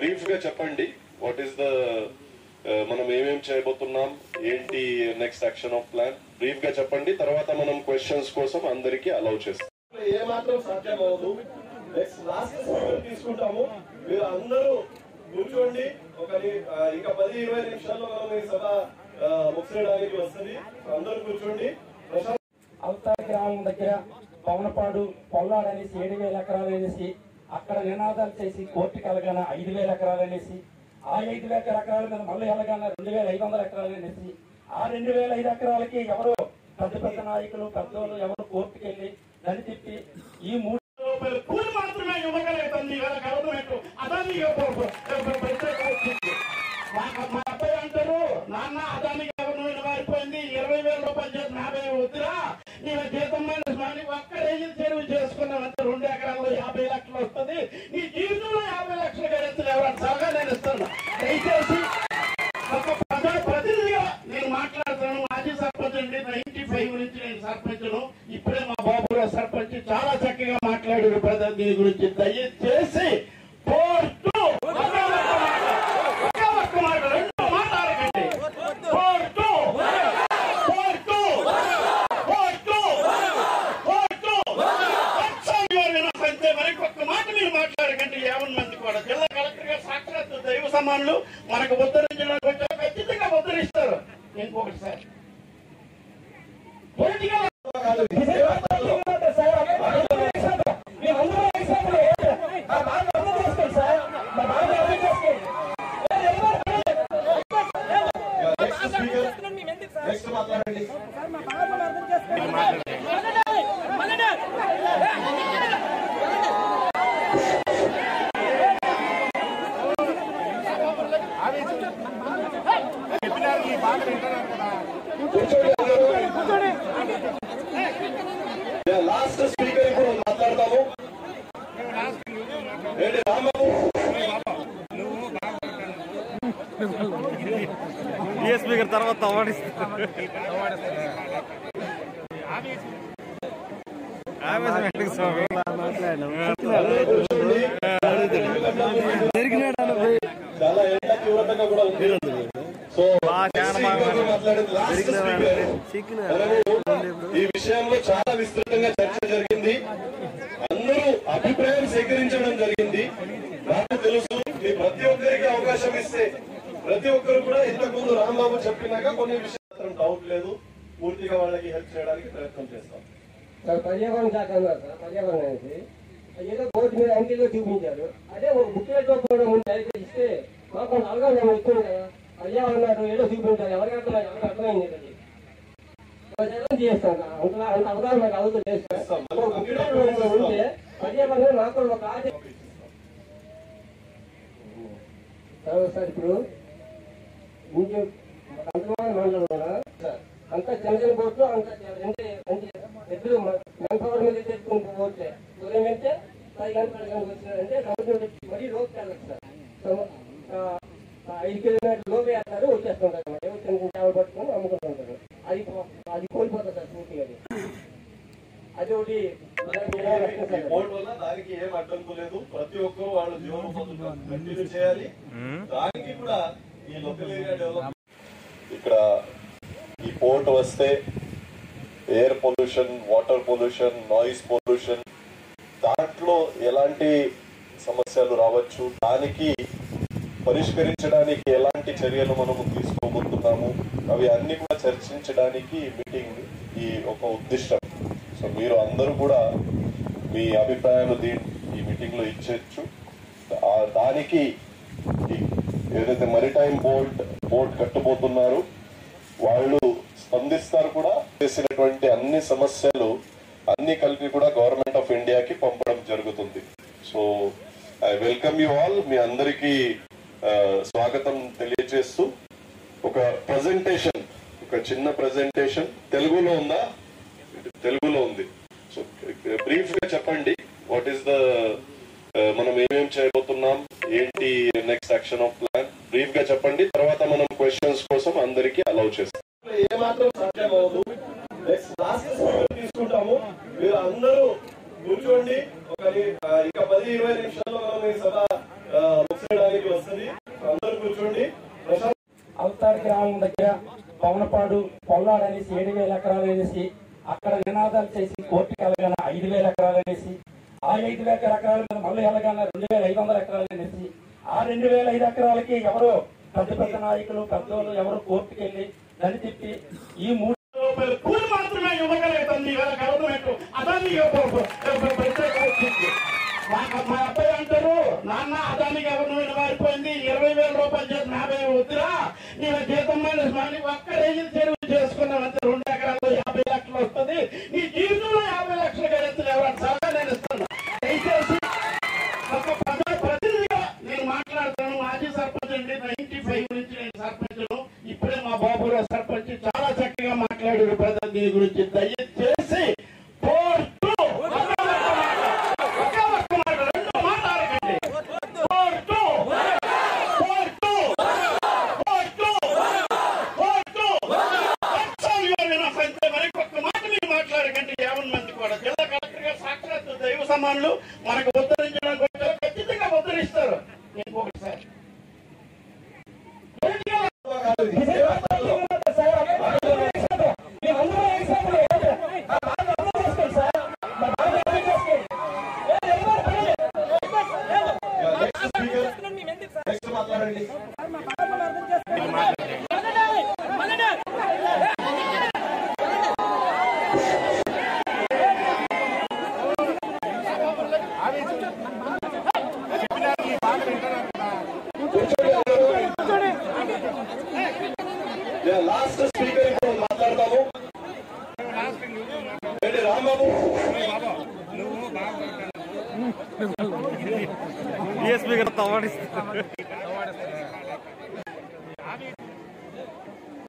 Brief గా చెప్పండి what is the మనం ఏమేం చేయబోతున్నాం ఏంటి next action of plan brief గా చెప్పండి తర్వాత మనం క్వశ్చన్స్ కోసం అందరికీ అలౌ చేస్తాం ఏ మాత్రం సాధ్యం అవ్వదు నెక్స్ట్ లాస్ట్ స్పీకర్ తీసుకుంటాము మీరు అందరూ కూర్చోండి ఒక ని- ఆ, ఇంకా పది ఇరవై నిమిషాల్లో మనం ఈ సభ ఆ, ముగిసేయడానికి వస్తుంది అందరూ కూర్చోండి ప్రశాంత్ అవతార గ్రామం దగ్గర పవనపాడు పొల్లాడు అనేసి ఏడు వేల ఎకరాలు అనేసి అక్కడ నినాదాలు చేసి కోర్టు కలగాన ఐదు వేల ఎకరాలు అనేసి ఆ ఐదు వేల ఎకరాల మీద మళ్ళీ ఎలాగాన రెండు వేల ఐదు వందల ఎకరాలు అనేసి ఆ రెండు వేల ఐదు ఎకరాలకి ఎవరో పెద్ద పెద్ద నాయకులు పెద్దోళ్ళు ఎవరు కోర్టుకి వెళ్ళి దాన్ని తిప్పి ఈ మూడు రూపాయలు కూలి మాత్రమే ఇవ్వగలుగుతుంది ఇవాళ గవర్నమెంట్ అదాని ప్రత్యేక వచ్చింది మా- మా అబ్బాయి అంటారు నాన్న అదాని గవర్నమెంట్ మారిపోయింది ఇరవై వేల రూపాయలు చేసిన యాభై వద్దురా నీ జీతం మైనస్ మనీ ఒక్క రేజీ చెరువు చేసుకున్నామంటే రెండు ఎకరాల్లో యాభై లక్షలు వస్తుంది నీ జీవితంలో యాభై లక్షలు గడిస్తున్నా ఎవరైనా సలహా నేను ఇస్తాను దయచేసి ఒక ప్రజా ప్రతినిధిగా నేను మాట్లాడుతున్నాను మాజీ సర్పంచ్ అండి నైన్టీ ఫైవ్ నుంచి నేను సర్పంచ్ను ఇప్పుడే మా బాబురావు సర్పంచ్ చాలా చక్కగా మాట్లాడారు ప్రజా దీని గురించి దయచేసి కోర్టు ఒకే ఒక్క మాట, ఒకే ఒక్క మాట, రెండు మాట్లాడకండి కోర్టు కోర్టు కోర్టు కోర్టు లక్షలు వినపంతే మరి ఒక్క మాట మీరు మాట్లాడకండి యావన్ మంది కూడా జిల్లా కలెక్టర్ గారు సాక్షాత్ దైవ సమానులు మనకు ఉత్తరించడానికి వచ్చారు ఖచ్చితంగా ఉత్తరిస్తారు ఇంకొకటి sir political next speaker next మాట్లాడండి కూర్చోండి అందరూ. Yeah, లాస్ట్ స్పీకర్ ఇప్పుడు మాట్లాడతాము ఏంటి రాంబాబు ఏ స్పీకర్ తర్వాత అవార్డిస్తారు ఆవేశం ఎందుకు స్వామి అందరూ కూర్చోండి చాలా ఎండ తీవ్రతంగా కూడా ఉంది సో బాగా చాలా బాగా నెక్స్ట్ స్పీకర్ మాట్లాడేది లాస్ట్ స్పీకర్ మనము ఈ విషయంలో చాలా విస్తృతంగా చర్చ జరిగింది అందరూ అభిప్రాయం సేకరించడం జరిగింది నాకు తెలుసు మీ ప్రతి ఒక్కరికి అవకాశం ఇస్తే ప్రతి ఒక్కరు కూడా ఇంతకు ముందు రాంబాబు చెప్పినాక కొన్ని విషయాలు డౌట్ లేదు పూర్తిగా వాళ్ళకి హెల్ప్ చేయడానికి ప్రయత్నం చేస్తాం సార్ పర్యావరణ శాఖ అన్నారు సార్ పర్యావరణ అనేసి ఏదో బోర్డు మీద అంకెల్లో చూపించారు అదే ఒక బుక్లెట్ రూపంలో ముందు అయితే ఇస్తే మాకు కొంత అవగాహన ఇస్తుంది కదా పర్యావరణం ఏదో చూపించారు ఎవరికి అర్థం ఎవరికి అర్థమైంది అది ప్రజలను చేస్తాను అంత అంత అవగాహన నాకు అవుతుంది చేస్తాను ఒక బుక్లెట్ రూపంలో ఉంటే పర్యావరణం నాకు కూడా ఒక ఆశ తర్వాత సార్ ఇప్పుడు మీకు అంతమాన మండలం కదా అంత చిన్న చిన్న బోట్లు అంత అంటే అంటే ఎప్పుడు మెన్ పవర్ మీద తెచ్చుకుని పోతే ఉదయం వెళ్తే పది గంటల పది గంటలకు వచ్చినారంటే సముద్రం వచ్చి మరీ లోపు వెళ్ళదు సార్ సము- ఆ, ఆ ఐదు కిలోమీటర్ల లోపే వెళ్తారు వచ్చేస్తుంటారు అన్నమాట. ఏవో చిన్న చిన్న చేపలు పట్టుకొని అమ్ముకుంటుంటారు అది పో- అది కోల్పోతుంది సార్ పూర్తిగా అది అది ఒకటి దానికి ఏమైనా రక్షణ ఈ సార్? బోర్డు వల్ల దానికి ఏం అడ్డంకు లేదు ప్రతి ఒక్కరు వాళ్ళు జీవనోపాధులు కంటిన్యూ చేయాలి దానికి కూడా ఈ లోకల్ ఏరియా డెవలప్ ఇక్కడ ఈ పోర్ట్ వస్తే air pollution water pollution noise pollution దాంట్లో ఎలాంటి సమస్యలు రావచ్చు దానికి పరిష్కరించడానికి ఎలాంటి చర్యలు మనము తీసుకోబోతున్నాము అవి అన్ని కూడా చర్చించడానికి ఈ మీటింగ్ ఈ ఒక ఉద్దిష్టం సో మీరు అందరూ కూడా మీ అభిప్రాయాలు దీ ఈ మీటింగ్ లో ఇచ్చేయచ్చు ఆ దానికి ఈ ఏదైతే మరిటైమ్ బోర్డ్ బోర్డ్ కట్టబోతున్నారు వాళ్ళు స్పందిస్తారు కూడా చేసినటువంటి అన్ని సమస్యలు అన్ని కలిపి కూడా గవర్నమెంట్ ఆఫ్ ఇండియాకి పంపడం జరుగుతుంది so I welcome you all మీ అందరికీ ఆ, స్వాగతం తెలియజేస్తూ ఒక ప్రజెంటేషన్ ఒక చిన్న ప్రజెంటేషన్ తెలుగులో ఉందా తెలుగులో ఉంది సో బ్రీఫ్ గా చెప్పండి వాట్ ఈస్ ద మనం ఏమేం చేయబోతున్నాం ఏంటి next action of plan brief గా చెప్పండి తర్వాత మనం క్వశ్చన్స్ కోసం అందరికీ అలౌ చేస్తాం ఏ మాత్రం సాధ్యం అవ్వదు నెక్స్ట్ లాస్ట్ స్పీకర్ తీసుకుంటాము మీరు అందరూ కూర్చోండి ఒక ని- ఆ, ఇంకా పది ఇరవై నిమిషాల్లో మనం ఈ సభ ఆ, ముగిసేయడానికి వస్తుంది మామిడితాడు గ్రామం దగ్గర పవనపాడు పొల్లాడు అనేసి ఏడు వేల ఎకరాలు అనేసి అక్కడ నినాదాలు చేసి కోర్టుకి వెళ్ళగానే ఐదు వేల ఎకరాలు అనేసి ఆ ఐదు వేల ఎకరాల మీద మళ్ళీ వెళ్ళగానే రెండు వేల ఐదు వందల ఎకరాలు అనేసి ఆ రెండు వేల ఐదు ఎకరాలకి ఎవరు పెద్ద పెద్ద నాయకులు పెద్దోళ్ళు ఎవరు కోర్టుకి వెళ్ళి దాన్ని తిప్పి ఈ మూడు రూపాయలు కూలి మాత్రమే ఇవ్వగలుగుతుంది ఇవాళ గవర్నమెంట్ అదానికి ప్రత్యేక వచ్చింది మా మా అబ్బాయి అంటారు నాన్న అదానికి గవర్నమెంట్ మారిపోయింది ఇరవై వేల రూపాయలు చేసి యాభై వద్దురా నేను జీతం మైనస్ మళ్ళీ ఒక్క రేంజ్ చెరువు చేసుకున్నాను అంతే రెండు ఎకరాల్లో యాభై లక్షలు వస్తుంది నీ జీవితంలో యాభై లక్షలు గెలుస్తుంది ఎవరైనా సలహా నేను ఇస్తాను దయచేసి ఒక ప్రజా ప్రతినిధిగా నేను మాట్లాడుతాను మాజీ సర్పంచ్ అండి నైన్టీ ఫైవ్ నుంచి నేను సర్పంచ్ ఇప్పుడే మా బాబురావు సర్పంచ్ చాలా చక్కగా మాట్లాడారు ప్రజలు దీని గురించి దయచేసి కోర్టు ఒకే ఒక్క మాట రెండు మాట్లాడకండి కోర్టు కోర్టు కోర్టు కోర్టు లక్షలు ఇవ్వాలి నా సంఖ్య మరి ఒక్క మాట మీరు మాట్లాడకండి యావన్ మంది కూడా జిల్లా కలెక్టర్ గారు సాక్షాత్ దైవ సమానులు మనకు ఉద్ధరించడానికి వచ్చారు ఖచ్చితంగా ఉద్ధరిస్తారు ఇంకొకసారి నెక్స్ట్ స్పీకర్ నెక్స్ట్ మాట్లాడండి లాస్ట్ స్పీకర్ ఇప్పుడు మాట్లాడతాము ఏంటి రాంబాబు ఏ స్పీకర్ తవ్వడిస్తారు